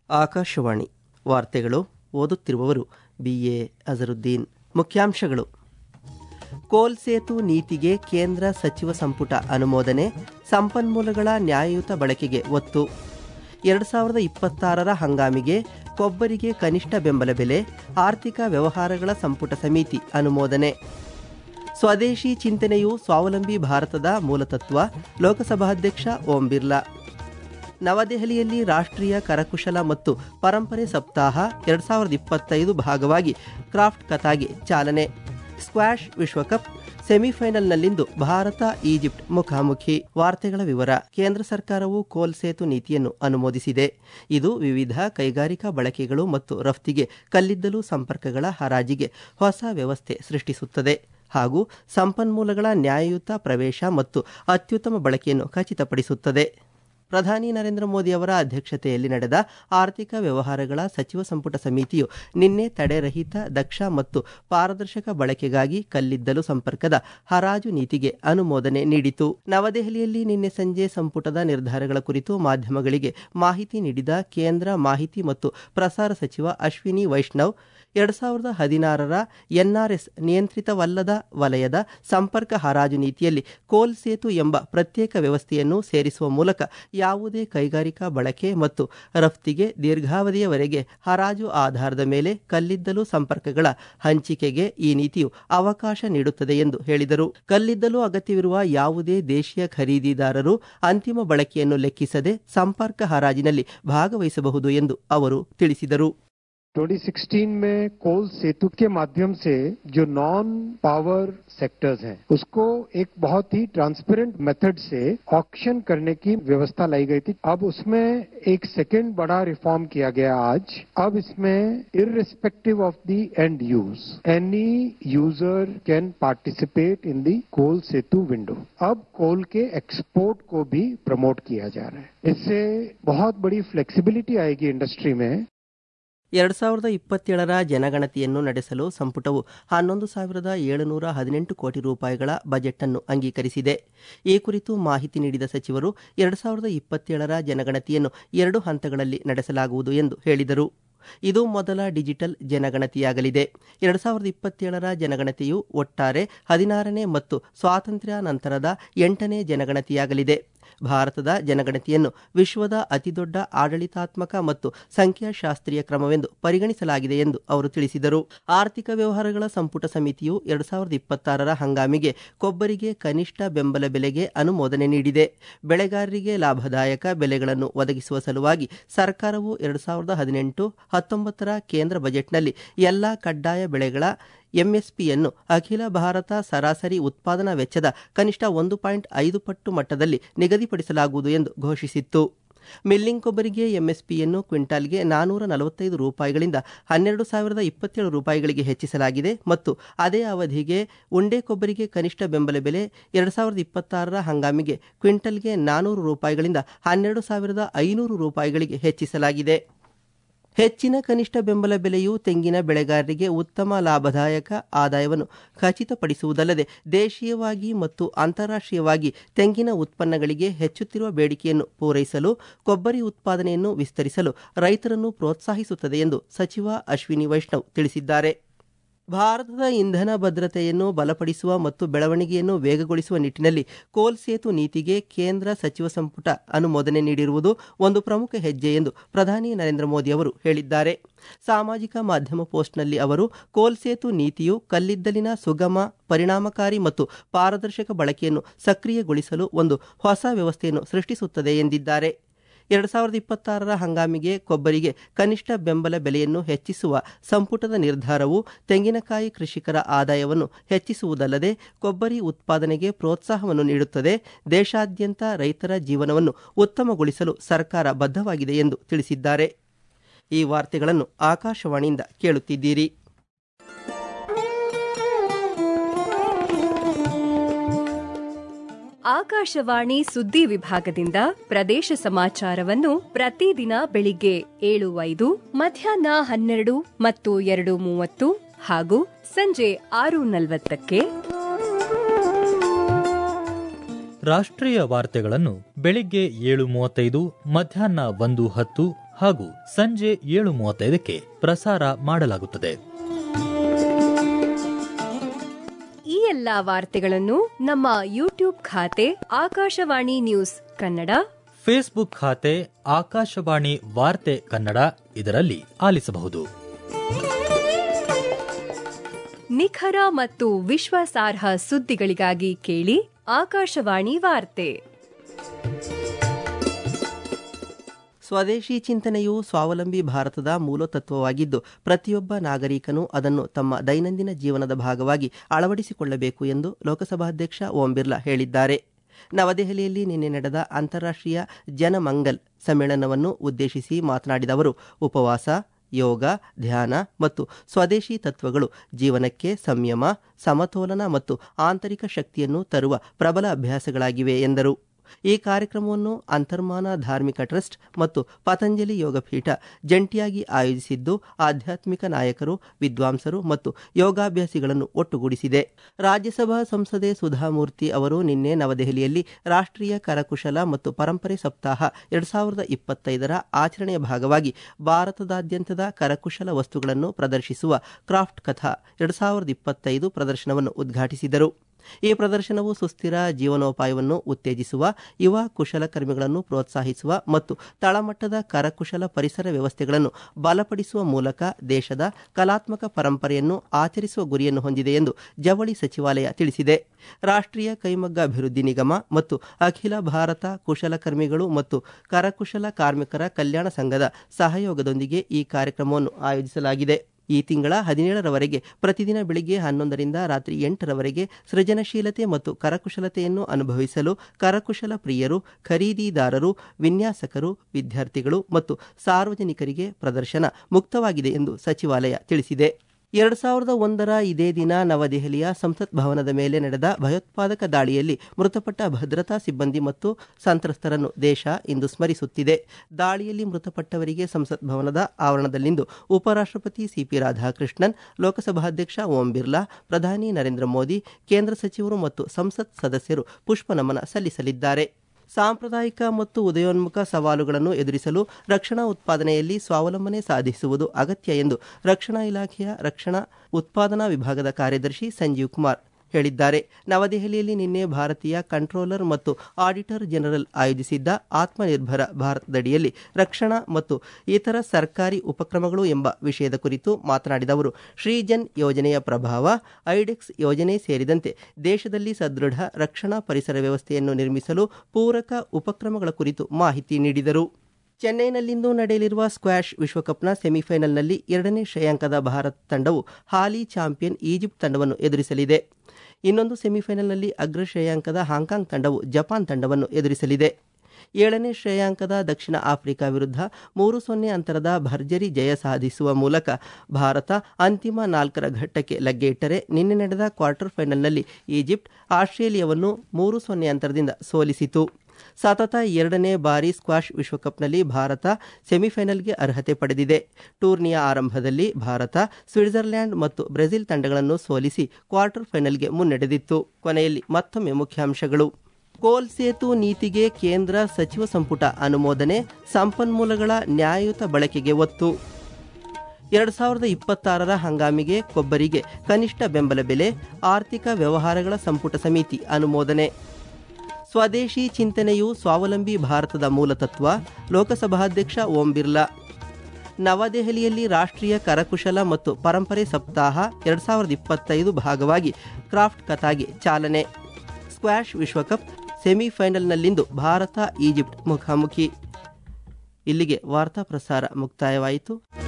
ಆಕಾಶವಾಣಿ ವಾರ್ತೆಗಳು ಓದುತ್ತಿರುವವರು ಬಿಎ ಅಜರುದ್ದೀನ್ ಮುಖ್ಯಾಂಶಗಳು ಕೋಲ್ ಸೇತು ನೀತಿಗೆ ಕೇಂದ್ರ ಸಚಿವ ಸಂಪುಟ ಅನುಮೋದನೆ ಸಂಪನ್ಮೂಲಗಳ ನ್ಯಾಯಯುತ ಬಳಕೆಗೆ ಒತ್ತು ಎರಡು ಸಾವಿರದ ಇಪ್ಪತ್ತಾರರ ಹಂಗಾಮಿಗೆ ಕೊಬ್ಬರಿಗೆ ಕನಿಷ್ಠ ಬೆಂಬಲ ಬೆಲೆ ಆರ್ಥಿಕ ವ್ಯವಹಾರಗಳ ಸಂಪುಟ ಸಮಿತಿ ಅನುಮೋದನೆ ಸ್ವದೇಶಿ ಚಿಂತನೆಯು ಸ್ವಾವಲಂಬಿ ಭಾರತದ ಮೂಲತತ್ವ ಲೋಕಸಭಾಧ್ಯಕ್ಷ ಓಂ ಬಿರ್ಲಾ ನವದೆಹಲಿಯಲ್ಲಿ ರಾಷ್ಟ್ರೀಯ ಕರಕುಶಲ ಮತ್ತು ಪರಂಪರೆ ಸಪ್ತಾಹ ಎರಡು ಸಾವಿರದ ಇಪ್ಪತ್ತೈದು ಭಾಗವಾಗಿ ಕ್ರಾಫ್ಟ್ ಕಥಾಗೆ ಚಾಲನೆ ಸ್ಕ್ವಾಷ್ ವಿಶ್ವಕಪ್ ಸೆಮಿಫೈನಲ್ನಲ್ಲಿಂದು ಭಾರತ ಈಜಿಪ್ಟ್ ಮುಖಾಮುಖಿ ವಾರ್ತೆಗಳ ವಿವರ ಕೇಂದ್ರ ಸರ್ಕಾರವು ಕೋಲ್ ಸೇತು ನೀತಿಯನ್ನು ಅನುಮೋದಿಸಿದೆ ಇದು ವಿವಿಧ ಕೈಗಾರಿಕಾ ಬಳಕೆಗಳು ಮತ್ತು ರಫ್ತಿಗೆ ಕಲ್ಲಿದ್ದಲು ಸಂಪರ್ಕಗಳ ಹರಾಜಿಗೆ ಹೊಸ ವ್ಯವಸ್ಥೆ ಸೃಷ್ಟಿಸುತ್ತದೆ ಹಾಗೂ ಸಂಪನ್ಮೂಲಗಳ ನ್ಯಾಯಯುತ ಪ್ರವೇಶ ಮತ್ತು ಅತ್ಯುತ್ತಮ ಬಳಕೆಯನ್ನು ಖಚಿತಪಡಿಸುತ್ತದೆ ಪ್ರಧಾನಿ ನರೇಂದ್ರ ಮೋದಿ ಅವರ ಅಧ್ಯಕ್ಷತೆಯಲ್ಲಿ ನಡೆದ ಆರ್ಥಿಕ ವ್ಯವಹಾರಗಳ ಸಚಿವ ಸಂಪುಟ ಸಮಿತಿಯು ನಿನ್ನೆ ತಡೆರಹಿತ ದಕ್ಷ ಮತ್ತು ಪಾರದರ್ಶಕ ಬಳಕೆಗಾಗಿ ಕಲ್ಲಿದ್ದಲು ಸಂಪರ್ಕದ ಹರಾಜು ನೀತಿಗೆ ಅನುಮೋದನೆ ನೀಡಿತು ನವದೆಹಲಿಯಲ್ಲಿ ನಿನ್ನೆ ಸಂಜೆ ಸಂಪುಟದ ನಿರ್ಧಾರಗಳ ಕುರಿತು ಮಾಧ್ಯಮಗಳಿಗೆ ಮಾಹಿತಿ ನೀಡಿದ ಕೇಂದ್ರ ಮಾಹಿತಿ ಮತ್ತು ಪ್ರಸಾರ ಸಚಿವ ಅಶ್ವಿನಿ ವೈಷ್ಣವ್ ಎರಡು ಸಾವಿರದ ಹದಿನಾರರ ಎನ್ಆರ್ಎಸ್ ನಿಯಂತ್ರಿತವಲ್ಲದ ವಲಯದ ಸಂಪರ್ಕ ಹರಾಜು ನೀತಿಯಲ್ಲಿ ಕೋಲ್ ಸೇತು ಎಂಬ ಪ್ರತ್ಯೇಕ ವ್ಯವಸ್ಥೆಯನ್ನು ಸೇರಿಸುವ ಮೂಲಕ ಯಾವುದೇ ಕೈಗಾರಿಕಾ ಬಳಕೆ ಮತ್ತು ರಫ್ತಿಗೆ ದೀರ್ಘಾವಧಿಯವರೆಗೆ ಹರಾಜು ಆಧಾರದ ಮೇಲೆ ಕಲ್ಲಿದ್ದಲು ಸಂಪರ್ಕಗಳ ಹಂಚಿಕೆಗೆ ಈ ನೀತಿಯು ಅವಕಾಶ ನೀಡುತ್ತದೆ ಎಂದು ಹೇಳಿದರು ಕಲ್ಲಿದ್ದಲು ಅಗತ್ಯವಿರುವ ಯಾವುದೇ ದೇಶೀಯ ಖರೀದಿದಾರರು ಅಂತಿಮ ಬಳಕೆಯನ್ನು ಲೆಕ್ಕಿಸದೆ ಸಂಪರ್ಕ ಹರಾಜಿನಲ್ಲಿ ಭಾಗವಹಿಸಬಹುದು ಎಂದು ಅವರು ತಿಳಿಸಿದರು 2016 में कोल सेतु के माध्यम से जो नॉन पावर सेक्टर्स हैं उसको एक बहुत ही ट्रांसपेरेंट मेथड से ऑक्शन करने की व्यवस्था लाई गई थी अब उसमें एक सेकेंड बड़ा रिफॉर्म किया गया आज अब इसमें irrespective of the end use any user can participate in the coal Setu window अब कोल के एक्सपोर्ट को भी प्रमोट किया जा रहा है इससे बहुत बड़ी फ्लेक्सिबिलिटी आएगी इंडस्ट्री में ಎರಡು ಸಾವಿರದ ಇಪ್ಪತ್ತೇಳರ ಜನಗಣತಿಯನ್ನು ನಡೆಸಲು ಸಂಪುಟವು ಹನ್ನೊಂದು ಸಾವಿರದ ಏಳುನೂರ ಹದಿನೆಂಟು ಕೋಟಿ ರೂಪಾಯಿಗಳ ಬಜೆಟ್ ಅನ್ನು ಅಂಗೀಕರಿಸಿದೆ ಈ ಕುರಿತು ಮಾಹಿತಿ ನೀಡಿದ ಸಚಿವರು ಎರಡು ಸಾವಿರದ ಇಪ್ಪತ್ತೇಳರ ಜನಗಣತಿಯನ್ನು ಎರಡು ಹಂತಗಳಲ್ಲಿ ನಡೆಸಲಾಗುವುದು ಎಂದು ಹೇಳಿದರು ಇದು ಮೊದಲ ಡಿಜಿಟಲ್ ಜನಗಣತಿಯಾಗಲಿದೆ ಎರಡು ಸಾವಿರದ ಇಪ್ಪತ್ತೇಳರ ಜನಗಣತಿಯು ಒಟ್ಟಾರೆ ಹದಿನಾರನೇ ಮತ್ತು ಸ್ವಾತಂತ್ರ್ಯ ನಂತರದ ಎಂಟನೇ ಜನಗಣತಿಯಾಗಲಿದೆ ಭಾರತದ ಜನಗಣತಿಯನ್ನು ವಿಶ್ವದ ಅತಿದೊಡ್ಡ ಆಡಳಿತಾತ್ಮಕ ಮತ್ತು ಸಂಖ್ಯಾಶಾಸ್ತ್ರೀಯ ಕ್ರಮವೆಂದು ಪರಿಗಣಿಸಲಾಗಿದೆ ಎಂದು ಅವರು ತಿಳಿಸಿದರು ಆರ್ಥಿಕ ವ್ಯವಹಾರಗಳ ಸಂಪುಟ ಸಮಿತಿಯು ಎರಡು ಸಾವಿರದ ಇಪ್ಪತ್ತಾರರ ಹಂಗಾಮಿಗೆ ಕೊಬ್ಬರಿಗೆ ಕನಿಷ್ಠ ಬೆಂಬಲ ಬೆಲೆಗೆ ಅನುಮೋದನೆ ನೀಡಿದೆ ಬೆಳೆಗಾರರಿಗೆ ಲಾಭದಾಯಕ ಬೆಲೆಗಳನ್ನು ಒದಗಿಸುವ ಸಲುವಾಗಿ ಸರ್ಕಾರವು ಎರಡು ಸಾವಿರದ ಹದಿನೆಂಟು ಹತ್ತೊಂಬತ್ತರ ಕೇಂದ್ರ ಬಜೆಟ್ನಲ್ಲಿ ಎಲ್ಲಾ ಕಡ್ಡಾಯ ಬೆಳೆಗಳ ಎಂಎಸ್ಪಿಯನ್ನು ಅಖಿಲ ಭಾರತ ಸರಾಸರಿ ಉತ್ಪಾದನಾ ವೆಚ್ಚದ ಕನಿಷ್ಠ ಒಂದು ಪಾಯಿಂಟ್ ಐದು ಪಟ್ಟು ಮಟ್ಟದಲ್ಲಿ ನಿಗದಿಪಡಿಸಲಾಗುವುದು ಎಂದು ಘೋಷಿಸಿತ್ತು ಮಿಲ್ಲಿಂಗ್ ಕೊಬ್ಬರಿಗೆ ಎಂಎಸ್ಪಿಯನ್ನು ಕ್ವಿಂಟಾಲ್ಗೆ ನಾನೂರ ನಲವತ್ತೈದು ರೂಪಾಯಿಗಳಿಂದ ಹನ್ನೆರಡು ಸಾವಿರದ ಇಪ್ಪತ್ತೇಳು ರೂಪಾಯಿಗಳಿಗೆ ಹೆಚ್ಚಿಸಲಾಗಿದೆ ಮತ್ತು ಅದೇ ಅವಧಿಗೆ ಉಂಡೆ ಕೊಬ್ಬರಿಗೆ ಕನಿಷ್ಠ ಬೆಂಬಲ ಬೆಲೆ ಎರಡು ಸಾವಿರದ ಇಪ್ಪತ್ತಾರರ ಹಂಗಾಮಿಗೆ ಕ್ವಿಂಟಲ್ಗೆ ನಾನೂರು ರೂಪಾಯಿಗಳಿಂದ ಹನ್ನೆರಡು ಸಾವಿರದ ಐನೂರು ರೂಪಾಯಿಗಳಿಗೆ ಹೆಚ್ಚಿಸಲಾಗಿದೆ ಹೆಚ್ಚಿನ ಕನಿಷ್ಠ ಬೆಂಬಲ ಬೆಲೆಯು ತೆಂಗಿನ ಬೆಳೆಗಾರರಿಗೆ ಉತ್ತಮ ಲಾಭದಾಯಕ ಆದಾಯವನ್ನು ಖಚಿತಪಡಿಸುವುದಲ್ಲದೆ ದೇಶೀಯವಾಗಿ ಮತ್ತು ಅಂತಾರಾಷ್ಟ್ರೀಯವಾಗಿ ತೆಂಗಿನ ಉತ್ಪನ್ನಗಳಿಗೆ ಹೆಚ್ಚುತ್ತಿರುವ ಬೇಡಿಕೆಯನ್ನು ಪೂರೈಸಲು ಕೊಬ್ಬರಿ ಉತ್ಪಾದನೆಯನ್ನು ವಿಸ್ತರಿಸಲು ರೈತರನ್ನು ಪ್ರೋತ್ಸಾಹಿಸುತ್ತದೆ ಎಂದು ಸಚಿವ ಅಶ್ವಿನಿ ವೈಷ್ಣವ್ ತಿಳಿಸಿದ್ದಾರೆ ಭಾರತದ ಇಂಧನ ಭದ್ರತೆಯನ್ನು ಬಲಪಡಿಸುವ ಮತ್ತು ಬೆಳವಣಿಗೆಯನ್ನು ವೇಗಗೊಳಿಸುವ ನಿಟ್ಟಿನಲ್ಲಿ ಕೋಲ್ ಸೇತು ನೀತಿಗೆ ಕೇಂದ್ರ ಸಚಿವ ಸಂಪುಟ ಅನುಮೋದನೆ ನೀಡಿರುವುದು ಒಂದು ಪ್ರಮುಖ ಹೆಜ್ಜೆ ಎಂದು ಪ್ರಧಾನಿ ನರೇಂದ್ರ ಮೋದಿ ಅವರು ಹೇಳಿದ್ದಾರೆ ಸಾಮಾಜಿಕ ಮಾಧ್ಯಮ ಪೋಸ್ಟ್ನಲ್ಲಿ ಅವರು ಕೋಲ್ ಸೇತು ನೀತಿಯು ಕಲ್ಲಿದ್ದಲಿನ ಸುಗಮ ಪರಿಣಾಮಕಾರಿ ಮತ್ತು ಪಾರದರ್ಶಕ ಬಳಕೆಯನ್ನು ಸಕ್ರಿಯಗೊಳಿಸಲು ಒಂದು ಹೊಸ ವ್ಯವಸ್ಥೆಯನ್ನು ಸೃಷ್ಟಿಸುತ್ತದೆ ಎಂದಿದ್ದಾರೆ ಎರಡು ಸಾವಿರದ ಇಪ್ಪತ್ತಾರರ ಹಂಗಾಮಿಗೆ ಕೊಬ್ಬರಿಗೆ ಕನಿಷ್ಠ ಬೆಂಬಲ ಬೆಲೆಯನ್ನು ಹೆಚ್ಚಿಸುವ ಸಂಪುಟದ ನಿರ್ಧಾರವು ತೆಂಗಿನಕಾಯಿ ಕೃಷಿಕರ ಆದಾಯವನ್ನು ಹೆಚ್ಚಿಸುವುದಲ್ಲದೆ ಕೊಬ್ಬರಿ ಉತ್ಪಾದನೆಗೆ ಪ್ರೋತ್ಸಾಹವನ್ನು ನೀಡುತ್ತದೆ ದೇಶಾದ್ಯಂತ ರೈತರ ಜೀವನವನ್ನು ಉತ್ತಮಗೊಳಿಸಲು ಸರ್ಕಾರ ಬದ್ಧವಾಗಿದೆ ಎಂದು ತಿಳಿಸಿದ್ದಾರೆ ಈ ವಾರ್ತೆಗಳನ್ನು ಆಕಾಶವಾಣಿಯಿಂದ ಕೇಳುತ್ತಿದ್ದೀರಿ ಆಕಾಶವಾಣಿ ಸುದ್ದಿ ವಿಭಾಗದಿಂದ ಪ್ರದೇಶ ಸಮಾಚಾರವನ್ನು ಪ್ರತಿದಿನ ಬೆಳಿಗ್ಗೆ ಏಳು ಐದು ಮಧ್ಯಾಹ್ನ ಹನ್ನೆರಡು ಮತ್ತು ಎರಡು ಮೂವತ್ತು ಹಾಗೂ ಸಂಜೆ ಆರು ನಲವತ್ತಕ್ಕೆ ರಾಷ್ಟ್ರೀಯ ವಾರ್ತೆಗಳನ್ನು ಬೆಳಿಗ್ಗೆ ಏಳು ಮೂವತ್ತೈದು ಮಧ್ಯಾಹ್ನ ಒಂದು ಹತ್ತು ಹಾಗೂ ಸಂಜೆ ಏಳು ಮೂವತ್ತೈದಕ್ಕೆ ಪ್ರಸಾರ ಮಾಡಲಾಗುತ್ತದೆ ಈ ಎಲ್ಲಾ ವಾರ್ತೆಗಳನ್ನು ನಮ್ಮ ಯೂಟ್ಯೂಬ್ ಖಾತೆ ಆಕಾಶವಾಣಿ ನ್ಯೂಸ್ ಕನ್ನಡ ಫೇಸ್ಬುಕ್ ಖಾತೆ ಆಕಾಶವಾಣಿ ವಾರ್ತೆ ಕನ್ನಡ ಇದರಲ್ಲಿ ಆಲಿಸಬಹುದು ನಿಖರ ಮತ್ತು ವಿಶ್ವಾಸಾರ್ಹ ಸುದ್ದಿಗಳಿಗಾಗಿ ಕೇಳಿ ಆಕಾಶವಾಣಿ ವಾರ್ತೆ ಸ್ವದೇಶಿ ಚಿಂತನೆಯು ಸ್ವಾವಲಂಬಿ ಭಾರತದ ಮೂಲತತ್ವವಾಗಿದ್ದು ಪ್ರತಿಯೊಬ್ಬ ನಾಗರಿಕನು ಅದನ್ನು ತಮ್ಮ ದೈನಂದಿನ ಜೀವನದ ಭಾಗವಾಗಿ ಅಳವಡಿಸಿಕೊಳ್ಳಬೇಕು ಎಂದು ಲೋಕಸಭಾಧ್ಯಕ್ಷ ಓಂ ಬಿರ್ಲಾ ಹೇಳಿದ್ದಾರೆ ನವದೆಹಲಿಯಲ್ಲಿ ನಿನ್ನೆ ನಡೆದ ಅಂತಾರಾಷ್ಟ್ರೀಯ ಜನಮಂಗಲ್ ಸಮ್ಮೇಳನವನ್ನು ಉದ್ದೇಶಿಸಿ ಮಾತನಾಡಿದ ಅವರು ಉಪವಾಸ ಯೋಗ ಧ್ಯಾನ ಮತ್ತು ಸ್ವದೇಶಿ ತತ್ವಗಳು ಜೀವನಕ್ಕೆ ಸಂಯಮ ಸಮತೋಲನ ಮತ್ತು ಆಂತರಿಕ ಶಕ್ತಿಯನ್ನು ತರುವ ಪ್ರಬಲ ಅಭ್ಯಾಸಗಳಾಗಿವೆ ಎಂದರು ಈ ಕಾರ್ಯಕ್ರಮವನ್ನು ಅಂತರ್ಮಾನ ಧಾರ್ಮಿಕ ಟ್ರಸ್ಟ್ ಮತ್ತು ಪತಂಜಲಿ ಯೋಗಪೀಠ ಜಂಟಿಯಾಗಿ ಆಯೋಜಿಸಿದ್ದು ಆಧ್ಯಾತ್ಮಿಕ ನಾಯಕರು ವಿದ್ವಾಂಸರು ಮತ್ತು ಯೋಗಾಭ್ಯಾಸಿಗಳನ್ನು ಒಟ್ಟುಗೂಡಿಸಿದೆ ರಾಜ್ಯಸಭಾ ಸಂಸದೆ ಸುಧಾಮೂರ್ತಿ ಅವರು ನಿನ್ನೆ ನವದೆಹಲಿಯಲ್ಲಿ ರಾಷ್ಟ್ರೀಯ ಕರಕುಶಲ ಮತ್ತು ಪರಂಪರೆ ಸಪ್ತಾಹ ಎರಡ್ ಸಾವಿರದ ಇಪ್ಪತ್ತೈದರ ಆಚರಣೆಯ ಭಾಗವಾಗಿ ಭಾರತದಾದ್ಯಂತದ ಕರಕುಶಲ ವಸ್ತುಗಳನ್ನು ಪ್ರದರ್ಶಿಸುವ ಕ್ರಾಫ್ಟ್ ಕಥಾ ಎರಡ್ ಸಾವಿರದ ಇಪ್ಪತ್ತೈದು ಪ್ರದರ್ಶನವನ್ನು ಉದ್ಘಾಟಿಸಿದರು ಈ ಪ್ರದರ್ಶನವು ಸುಸ್ಥಿರ ಜೀವನೋಪಾಯವನ್ನು ಉತ್ತೇಜಿಸುವ ಯುವ ಕುಶಲಕರ್ಮಿಗಳನ್ನು ಪ್ರೋತ್ಸಾಹಿಸುವ ಮತ್ತು ತಳಮಟ್ಟದ ಕರಕುಶಲ ಪರಿಸರ ವ್ಯವಸ್ಥೆಗಳನ್ನು ಬಲಪಡಿಸುವ ಮೂಲಕ ದೇಶದ ಕಲಾತ್ಮಕ ಪರಂಪರೆಯನ್ನು ಆಚರಿಸುವ ಗುರಿಯನ್ನು ಹೊಂದಿದೆ ಎಂದು ಜವಳಿ ಸಚಿವಾಲಯ ತಿಳಿಸಿದೆ ರಾಷ್ಟ್ರೀಯ ಕೈಮಗ್ಗ ಅಭಿವೃದ್ಧಿ ನಿಗಮ ಮತ್ತು ಅಖಿಲ ಭಾರತ ಕುಶಲಕರ್ಮಿಗಳು ಮತ್ತು ಕರಕುಶಲ ಕಾರ್ಮಿಕರ ಕಲ್ಯಾಣ ಸಂಘದ ಸಹಯೋಗದೊಂದಿಗೆ ಈ ಕಾರ್ಯಕ್ರಮವನ್ನು ಆಯೋಜಿಸಲಾಗಿದೆ ಈ ತಿಂಗಳ ಹದಿನೇಳರವರೆಗೆ ಪ್ರತಿದಿನ ಬೆಳಿಗ್ಗೆ ಹನ್ನೊಂದರಿಂದ ರಾತ್ರಿ ಎಂಟರವರೆಗೆ ಸೃಜನಶೀಲತೆ ಮತ್ತು ಕರಕುಶಲತೆಯನ್ನು ಅನುಭವಿಸಲು ಕರಕುಶಲ ಪ್ರಿಯರು ಖರೀದಿದಾರರು ವಿನ್ಯಾಸಕರು ವಿದ್ಯಾರ್ಥಿಗಳು ಮತ್ತು ಸಾರ್ವಜನಿಕರಿಗೆ ಪ್ರದರ್ಶನ ಮುಕ್ತವಾಗಿದೆ ಎಂದು ಸಚಿವಾಲಯ ತಿಳಿಸಿದೆ ಎರಡು ಸಾವಿರದ ಒಂದರ ಇದೇ ದಿನ ನವದೆಹಲಿಯ ಸಂಸತ್ ಭವನದ ಮೇಲೆ ನಡೆದ ಭಯೋತ್ಪಾದಕ ದಾಳಿಯಲ್ಲಿ ಮೃತಪಟ್ಟ ಭದ್ರತಾ ಸಿಬ್ಬಂದಿ ಮತ್ತು ಸಂತ್ರಸ್ತರನ್ನು ದೇಶ ಇಂದು ಸ್ಮರಿಸುತ್ತಿದೆ ದಾಳಿಯಲ್ಲಿ ಮೃತಪಟ್ಟವರಿಗೆ ಸಂಸತ್ ಭವನದ ಆವರಣದಲ್ಲಿಂದು ಉಪರಾಷ್ಟ್ರಪತಿ ಸಿಪಿ ರಾಧಾಕೃಷ್ಣನ್ ಲೋಕಸಭಾಧ್ಯಕ್ಷ ಓಂ ಬಿರ್ಲಾ ಪ್ರಧಾನಿ ನರೇಂದ್ರ ಮೋದಿ ಕೇಂದ್ರ ಸಚಿವರು ಮತ್ತು ಸಂಸತ್ ಸದಸ್ಯರು ಪುಷ್ಪನಮನ ಸಲ್ಲಿಸಲಿದ್ದಾರೆ ಸಾಂಪ್ರದಾಯಿಕ ಮತ್ತು ಉದಯೋನ್ಮುಖ ಸವಾಲುಗಳನ್ನು ಎದುರಿಸಲು ರಕ್ಷಣಾ ಉತ್ಪಾದನೆಯಲ್ಲಿ ಸ್ವಾವಲಂಬನೆ ಸಾಧಿಸುವುದು ಅಗತ್ಯ ಎಂದು ರಕ್ಷಣಾ ಇಲಾಖೆಯ ರಕ್ಷಣಾ ಉತ್ಪಾದನಾ ವಿಭಾಗದ ಕಾರ್ಯದರ್ಶಿ ಸಂಜೀವ್ ಕುಮಾರ್ ಹೇಳಿದ್ದಾರೆ ನವದೆಹಲಿಯಲ್ಲಿ ನಿನ್ನೆ ಭಾರತೀಯ ಕಂಟ್ರೋಲರ್ ಮತ್ತು ಆಡಿಟರ್ ಜನರಲ್ ಆಯೋಜಿಸಿದ್ದ ಆತ್ಮನಿರ್ಭರ ಭಾರತದಡಿಯಲ್ಲಿ ರಕ್ಷಣಾ ಮತ್ತು ಇತರ ಸರ್ಕಾರಿ ಉಪಕ್ರಮಗಳು ಎಂಬ ವಿಷಯದ ಕುರಿತು ಮಾತನಾಡಿದ ಅವರು ಶ್ರೀಜನ್ ಯೋಜನೆಯ ಪ್ರಭಾವ ಐಡೆಕ್ಸ್ ಯೋಜನೆ ಸೇರಿದಂತೆ ದೇಶದಲ್ಲಿ ಸದೃಢ ರಕ್ಷಣಾ ಪರಿಸರ ವ್ಯವಸ್ಥೆಯನ್ನು ನಿರ್ಮಿಸಲು ಪೂರಕ ಉಪಕ್ರಮಗಳ ಕುರಿತು ಮಾಹಿತಿ ನೀಡಿದರು ಚೆನ್ನೈನಲ್ಲಿಂದು ನಡೆಯಲಿರುವ ಸ್ಕ್ವಾಷ್ ವಿಶ್ವಕಪ್ನ ಸೆಮಿಫೈನಲ್ನಲ್ಲಿ ಎರಡನೇ ಶ್ರೇಯಾಂಕದ ಭಾರತ ತಂಡವು ಹಾಲಿ ಚಾಂಪಿಯನ್ ಈಜಿಪ್ಟ್ ತಂಡವನ್ನು ಎದುರಿಸಲಿದೆ ಇನ್ನೊಂದು ಸೆಮಿಫೈನಲ್ನಲ್ಲಿ ಅಗ್ರ ಶ್ರೇಯಾಂಕದ ಹಾಂಕಾಂಗ್ ತಂಡವು ಜಪಾನ್ ತಂಡವನ್ನು ಎದುರಿಸಲಿದೆ ಏಳನೇ ಶ್ರೇಯಾಂಕದ ದಕ್ಷಿಣ ಆಫ್ರಿಕಾ ವಿರುದ್ಧ ಮೂರು ಸೊನ್ನೆ ಅಂತರದ ಭರ್ಜರಿ ಜಯ ಸಾಧಿಸುವ ಮೂಲಕ ಭಾರತ ಅಂತಿಮ ನಾಲ್ಕರ ಘಟ್ಟಕ್ಕೆ ಲಗ್ಗೆ ಇಟ್ಟರೆ ನಿನ್ನೆ ನಡೆದ ಕ್ವಾರ್ಟರ್ ಫೈನಲ್ನಲ್ಲಿ ಈಜಿಪ್ಟ್ ಆಸ್ಟ್ರೇಲಿಯಾವನ್ನು ಮೂರು ಸೊನ್ನೆ ಅಂತರದಿಂದ ಸೋಲಿಸಿತು ಸತತ ಎರಡನೇ ಬಾರಿ ಸ್ಕ್ವಾಷ್ ವಿಶ್ವಕಪ್ನಲ್ಲಿ ಭಾರತ ಸೆಮಿಫೈನಲ್ಗೆ ಅರ್ಹತೆ ಪಡೆದಿದೆ ಟೂರ್ನಿಯ ಆರಂಭದಲ್ಲಿ ಭಾರತ ಸ್ವಿಟ್ಜರ್ಲ್ಯಾಂಡ್ ಮತ್ತು ಬ್ರೆಜಿಲ್ ತಂಡಗಳನ್ನು ಸೋಲಿಸಿ ಕ್ವಾರ್ಟರ್ ಫೈನಲ್ಗೆ ಮುನ್ನಡೆದಿತ್ತು ಕೊನೆಯಲ್ಲಿ ಮತ್ತೊಮ್ಮೆ ಮುಖ್ಯಾಂಶಗಳು ಕೋಲ್ ಸೇತು ನೀತಿಗೆ ಕೇಂದ್ರ ಸಚಿವ ಸಂಪುಟ ಅನುಮೋದನೆ ಸಂಪನ್ಮೂಲಗಳ ನ್ಯಾಯಯುತ ಬಳಕೆಗೆ ಒತ್ತು ಎರಡು ಸಾವಿರದ ಇಪ್ಪತ್ತಾರರ ಹಂಗಾಮಿಗೆ ಕೊಬ್ಬರಿಗೆ ಕನಿಷ್ಠ ಬೆಂಬಲ ಬೆಲೆ ಆರ್ಥಿಕ ವ್ಯವಹಾರಗಳ ಸಂಪುಟ ಸಮಿತಿ ಅನುಮೋದನೆ ಸ್ವದೇಶಿ ಚಿಂತನೆಯು ಸ್ವಾವಲಂಬಿ ಭಾರತದ ಮೂಲತತ್ವ ಲೋಕಸಭಾಧ್ಯಕ್ಷ ಓಂ ಬಿರ್ಲಾ ನವದೆಹಲಿಯಲ್ಲಿ ರಾಷ್ಟ್ರೀಯ ಕರಕುಶಲ ಮತ್ತು ಪರಂಪರೆ ಸಪ್ತಾಹ ಎರಡು ಸಾವಿರದ ಇಪ್ಪತ್ತೈದು ಭಾಗವಾಗಿ ಕ್ರಾಫ್ಟ್ ಕಥಾಗೆ ಚಾಲನೆ ಸ್ಕ್ವಾಷ್ ವಿಶ್ವಕಪ್ ಸೆಮಿಫೈನಲ್ನಲ್ಲಿಂದು ಭಾರತ ಈಜಿಪ್ಟ್ ಮುಖಾಮುಖಿ ಇಲ್ಲಿಗೆ ವಾರ್ತಾ ಪ್ರಸಾರ ಮುಕ್ತಾಯವಾಯಿತು